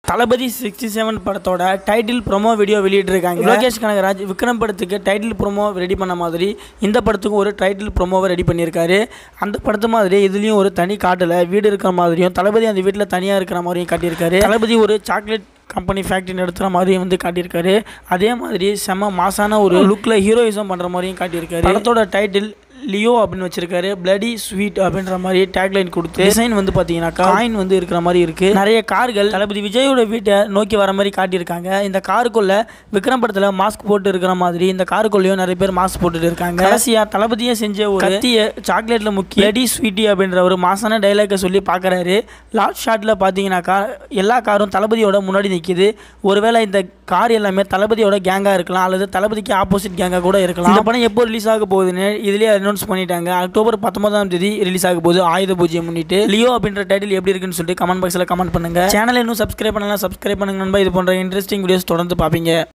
தளபதி sixty seven படத்தோட title promo video வெளியிட்டிருக்காங்க லோகேஷ் கனகராஜ் விக்ரம் படத்துக்கு டைட்டில் ப்ரோமோ ரெடி பண்ண மாதிரி இந்த படத்துக்கும் ஒரு டைட்டில் ப்ரோமோவை ரெடி பண்ணியிருக்காரு அந்த படத்து மாதிரி இதுலேயும் ஒரு தனி காட்டில் வீடு இருக்கிற மாதிரியும் தளபதி அந்த வீட்டில் தனியாக இருக்கிற மாதிரியும் காட்டியிருக்காரு தளபதி ஒரு சாக்லேட் கம்பெனி ஃபேக்ட்ரி நடத்துகிற மாதிரியும் வந்து காட்டியிருக்காரு அதே மாதிரி செம மாசான ஒரு லுக்கில் ஹீரோயிசம் பண்ணுற மாதிரியும் காட்டியிருக்காரு படத்தோட டைட்டில் லியோ அப்படின்னு வச்சிருக்காரு பிளடி ஸ்வீட் அப்படின்ற மாதிரி டேக்லைன் கொடுத்து டிசைன் வந்து பார்த்தீங்கன்னாக்கா காயின் வந்து இருக்கிற மாதிரி இருக்கு நிறைய கார்கள் தளபதி விஜயோட வீட்டை நோக்கி வர மாதிரி காட்டியிருக்காங்க இந்த காருக்குள்ள விக்ரம் படத்தில் மாஸ்க் போட்டு இருக்கிற மாதிரி இந்த காருக்குள்ளேயும் நிறைய பேர் மாஸ்க் போட்டுட்டு இருக்காங்க கடைசியா தளபதியே செஞ்ச ஒரு கத்திய சாக்லேட்ல முக்கிய பிளடி ஸ்வீட்டி அப்படின்ற ஒரு மாசான டைலாக்கை சொல்லி பார்க்குறாரு லாஸ்ட் ஷாட்டில் பார்த்தீங்கன்னாக்கா எல்லா காரும் தளபதியோட முன்னாடி நிற்கிது ஒருவேளை இந்த கார் எல்லாமே தளபதியோட கேங்காக இருக்கலாம் அல்லது தளபதிக்கு ஆப்போசிட் கேங்காக கூட இருக்கலாம் இந்த படம் எப்போ ரிலீஸ் ஆக போகுதுன்னு இதுலேயே அனௌன்ஸ் பண்ணிட்டாங்க அக்டோபர் பத்தொன்பதாம் தேதி ரிலீஸ் ஆக போகுது ஆயுத பூஜ்ஜியம் முன்னிட்டு லியோ அப்படின்ற டைட்டில் எப்படி இருக்குன்னு சொல்லிட்டு கமெண்ட் பாக்ஸில் கமெண்ட் பண்ணுங்க சேனல் இன்னும் சப்ஸ்கிரைப் பண்ணலாம் சப்ஸ்கிரைப் பண்ணுங்க நண்பா இது போன்ற இன்ட்ரெஸ்டிங் வீடியோஸ் தொடர்ந்து பார்ப்பீங்க